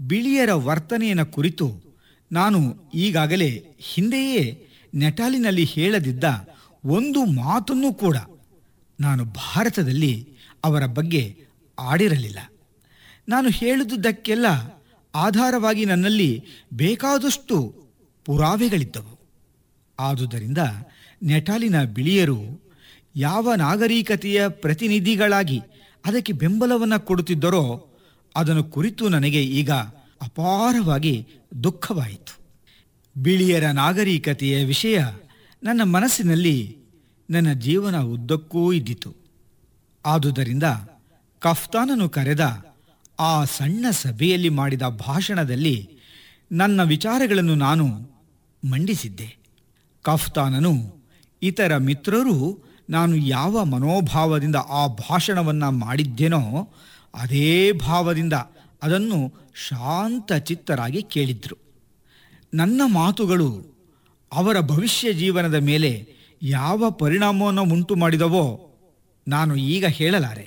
ಬಿಳಿಯರ ವರ್ತನೆಯನ್ನು ಕುರಿತು ನಾನು ಈಗಾಗಲೇ ಹಿಂದೆಯೇ ನೆಟಾಲಿನಲ್ಲಿ ಹೇಳದಿದ್ದ ಒಂದು ಮಾತನ್ನೂ ಕೂಡ ನಾನು ಭಾರತದಲ್ಲಿ ಅವರ ಬಗ್ಗೆ ಆಡಿರಲಿಲ್ಲ ನಾನು ಹೇಳುವುದಕ್ಕೆಲ್ಲ ಆಧಾರವಾಗಿ ನನ್ನಲ್ಲಿ ಬೇಕಾದಷ್ಟು ಪುರಾವೆಗಳಿದ್ದವು ಆದುದರಿಂದ ನೆಟಾಲಿನ ಬಿಳಿಯರು ಯಾವ ನಾಗರಿಕತೆಯ ಪ್ರತಿನಿಧಿಗಳಾಗಿ ಅದಕ್ಕೆ ಬೆಂಬಲವನ್ನು ಕೊಡುತ್ತಿದ್ದರೋ ಅದನ್ನು ಕುರಿತು ನನಗೆ ಈಗ ಅಪಾರವಾಗಿ ದುಃಖವಾಯಿತು ಬಿಳಿಯರ ನಾಗರಿಕತೆಯ ವಿಷಯ ನನ್ನ ಮನಸ್ಸಿನಲ್ಲಿ ನನ್ನ ಜೀವನ ಉದ್ದಕ್ಕೂ ಇದ್ದಿತು ಆದುದರಿಂದ ಕಫ್ತಾನನು ಕರೆದ ಆ ಸಣ್ಣ ಸಭೆಯಲ್ಲಿ ಮಾಡಿದ ಭಾಷಣದಲ್ಲಿ ನನ್ನ ವಿಚಾರಗಳನ್ನು ನಾನು ಮಂಡಿಸಿದ್ದೆ ಕಫ್ತಾನನು ಇತರ ಮಿತ್ರರು ನಾನು ಯಾವ ಮನೋಭಾವದಿಂದ ಆ ಭಾಷಣವನ್ನು ಮಾಡಿದ್ದೇನೋ ಅದೇ ಭಾವದಿಂದ ಅದನ್ನು ಶಾಂತ ಚಿತ್ತರಾಗಿ ಕೇಳಿದ್ರು ನನ್ನ ಮಾತುಗಳು ಅವರ ಭವಿಷ್ಯ ಜೀವನದ ಮೇಲೆ ಯಾವ ಪರಿಣಾಮವನ್ನು ಉಂಟು ಮಾಡಿದವೋ ನಾನು ಈಗ ಹೇಳಲಾರೆ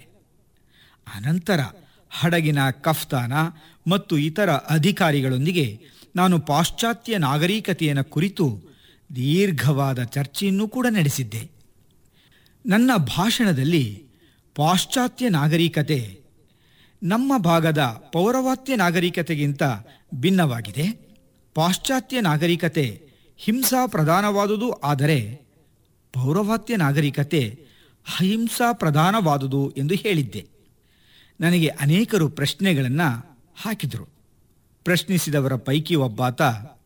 ಅನಂತರ ಹಡಗಿನ ಕಫ್ತಾನ ಮತ್ತು ಇತರ ಅಧಿಕಾರಿಗಳೊಂದಿಗೆ ನಾನು ಪಾಶ್ಚಾತ್ಯ ನಾಗರಿಕತೆಯನ್ನು ಕುರಿತು ದೀರ್ಘವಾದ ಚರ್ಚೆಯನ್ನು ಕೂಡ ನಡೆಸಿದ್ದೆ ನನ್ನ ಭಾಷಣದಲ್ಲಿ ಪಾಶ್ಚಾತ್ಯ ನಾಗರಿಕತೆ ನಮ್ಮ ಭಾಗದ ಪೌರವಾತ್ಯ ನಾಗರಿಕತೆಗಿಂತ ಭಿನ್ನವಾಗಿದೆ ಪಾಶ್ಚಾತ್ಯ ನಾಗರಿಕತೆ ಹಿಂಸಾ ಪ್ರಧಾನವಾದುದು ಆದರೆ ಪೌರವಾತ್ಯ ನಾಗರಿಕತೆ ಅಹಿಂಸಾ ಪ್ರಧಾನವಾದುದು ಎಂದು ಹೇಳಿದ್ದೆ ನನಗೆ ಅನೇಕರು ಪ್ರಶ್ನೆಗಳನ್ನು ಹಾಕಿದರು ಪ್ರಶ್ನಿಸಿದವರ ಪೈಕಿ ಒಬ್ಬಾತ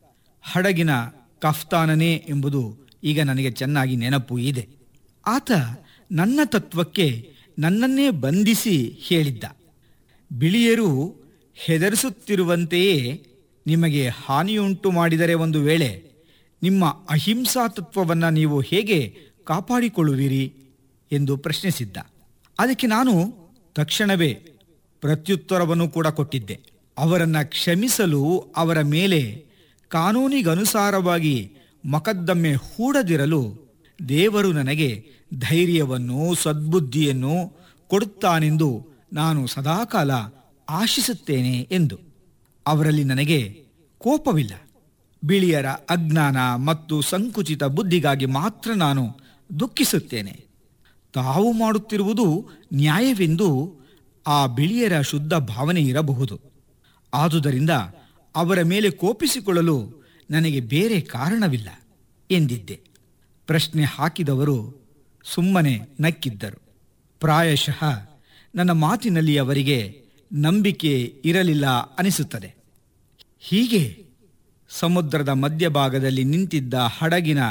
ಹಡಗಿನ ಕಫ್ತಾನನೇ ಎಂಬುದು ಈಗ ನನಗೆ ಚೆನ್ನಾಗಿ ನೆನಪು ಇದೆ ಆತ ನನ್ನ ತತ್ವಕ್ಕೆ ನನ್ನನ್ನೇ ಬಂಧಿಸಿ ಹೇಳಿದ್ದ ಬಿಳಿಯರು ಹೆದರಿಸುತ್ತಿರುವಂತೆಯೇ ನಿಮಗೆ ಹಾನಿಯುಂಟು ಮಾಡಿದರೆ ಒಂದು ವೇಳೆ ನಿಮ್ಮ ಅಹಿಂಸಾ ತತ್ವವನ್ನು ನೀವು ಹೇಗೆ ಕಾಪಾಡಿಕೊಳ್ಳುವಿರಿ ಎಂದು ಪ್ರಶ್ನಿಸಿದ್ದ ಅದಕ್ಕೆ ನಾನು ತಕ್ಷಣವೇ ಪ್ರತ್ಯುತ್ತರವನ್ನು ಕೂಡ ಕೊಟ್ಟಿದ್ದೆ ಅವರನ್ನು ಕ್ಷಮಿಸಲು ಅವರ ಮೇಲೆ ಕಾನೂನಿಗನುಸಾರವಾಗಿ ಮೊಕದ್ದಮ್ಮೆ ಹೂಡದಿರಲು ದೇವರು ನನಗೆ ಧೈರ್ಯವನ್ನು ಸದ್ಬುದ್ಧಿಯನ್ನು ಕೊಡುತ್ತಾನೆಂದು ನಾನು ಸದಾಕಾಲ ಆಶಿಸುತ್ತೇನೆ ಎಂದು ಅವರಲ್ಲಿ ನನಗೆ ಕೋಪವಿಲ್ಲ ಬಿಳಿಯರ ಅಜ್ಞಾನ ಮತ್ತು ಸಂಕುಚಿತ ಬುದ್ಧಿಗಾಗಿ ಮಾತ್ರ ನಾನು ದುಃಖಿಸುತ್ತೇನೆ ತಾವು ಮಾಡುತ್ತಿರುವುದು ನ್ಯಾಯವೆಂದು ಆ ಬಿಳಿಯರ ಶುದ್ಧ ಭಾವನೆ ಇರಬಹುದು ಆದುದರಿಂದ ಅವರ ಮೇಲೆ ಕೋಪಿಸಿಕೊಳ್ಳಲು ನನಗೆ ಬೇರೆ ಕಾರಣವಿಲ್ಲ ಎಂದಿದ್ದೆ ಪ್ರಶ್ನೆ ಹಾಕಿದವರು ಸುಮ್ಮನೆ ನಕ್ಕಿದ್ದರು ಪ್ರಾಯಶಃ ನನ್ನ ಮಾತಿನಲ್ಲಿ ಅವರಿಗೆ ನಂಬಿಕೆ ಇರಲಿಲ್ಲ ಅನಿಸುತ್ತದೆ ಹೀಗೆ ಸಮುದ್ರದ ಮಧ್ಯಭಾಗದಲ್ಲಿ ನಿಂತಿದ್ದ ಹಡಗಿನ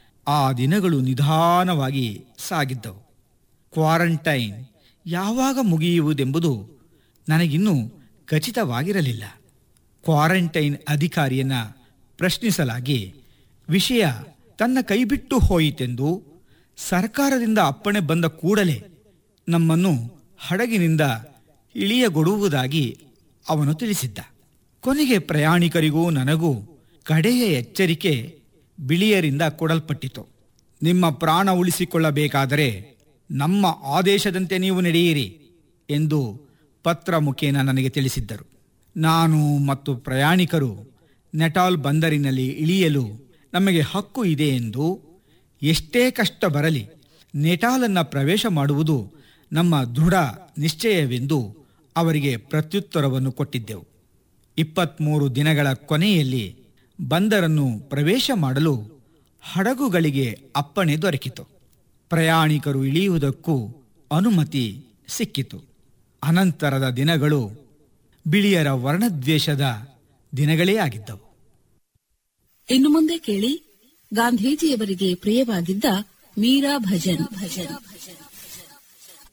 ಆ ದಿನಗಳು ನಿಧಾನವಾಗಿ ಸಾಗಿದ್ದವು ಕ್ವಾರಂಟೈನ್ ಯಾವಾಗ ಮುಗಿಯುವುದೆಂಬುದು ನನಗಿನ್ನೂ ಖಚಿತವಾಗಿರಲಿಲ್ಲ ಕ್ವಾರಂಟೈನ್ ಅಧಿಕಾರಿಯನ್ನ ಪ್ರಶ್ನಿಸಲಾಗಿ ವಿಷಯ ತನ್ನ ಕೈಬಿಟ್ಟು ಹೋಯಿತೆಂದು ಸರ್ಕಾರದಿಂದ ಅಪ್ಪಣೆ ಬಂದ ಕೂಡಲೇ ನಮ್ಮನ್ನು ಹಡಗಿನಿಂದ ಇಳಿಯಗೊಡುವುದಾಗಿ ಅವನು ತಿಳಿಸಿದ್ದ ಕೊನೆಗೆ ಪ್ರಯಾಣಿಕರಿಗೂ ನನಗೂ ಕಡೆಯ ಎಚ್ಚರಿಕೆ ಬಿಳಿಯರಿಂದ ಕೊಡಲ್ಪಟ್ಟಿತು ನಿಮ್ಮ ಪ್ರಾಣ ಉಳಿಸಿಕೊಳ್ಳಬೇಕಾದರೆ ನಮ್ಮ ಆದೇಶದಂತೆ ನೀವು ನಡೆಯಿರಿ ಎಂದು ಪತ್ರ ಮುಖೇನ ನನಗೆ ತಿಳಿಸಿದ್ದರು ನಾನು ಮತ್ತು ಪ್ರಯಾಣಿಕರು ನೆಟಾಲ್ ಬಂದರಿನಲ್ಲಿ ಇಳಿಯಲು ನಮಗೆ ಹಕ್ಕು ಇದೆ ಎಂದು ಎಷ್ಟೇ ಕಷ್ಟ ಬರಲಿ ನೆಟಾಲನ್ನು ಪ್ರವೇಶ ಮಾಡುವುದು ನಮ್ಮ ದೃಢ ನಿಶ್ಚಯವೆಂದು ಅವರಿಗೆ ಪ್ರತ್ಯುತ್ತರವನ್ನು ಕೊಟ್ಟಿದ್ದೆವು ಇಪ್ಪತ್ತ್ಮೂರು ದಿನಗಳ ಕೊನೆಯಲ್ಲಿ ಬಂದರನ್ನು ಪ್ರವೇಶ ಮಾಡಲು ಹಡಗುಗಳಿಗೆ ಅಪ್ಪಣೆ ದೊರಕಿತು ಪ್ರಯಾಣಿಕರು ಇಳಿಯುವುದಕ್ಕೂ ಅನುಮತಿ ಸಿಕ್ಕಿತು ಅನಂತರದ ದಿನಗಳು ಬಿಳಿಯರ ವರ್ಣದ್ವೇಷದ ದಿನಗಳೇ ಆಗಿದ್ದವು ಇನ್ನು ಮುಂದೆ ಕೇಳಿ ಗಾಂಧೀಜಿಯವರಿಗೆ ಪ್ರಿಯವಾಗಿದ್ದ ಮೀರಾ ಭಜನ್ ಭಜನ್ ಭಜನ್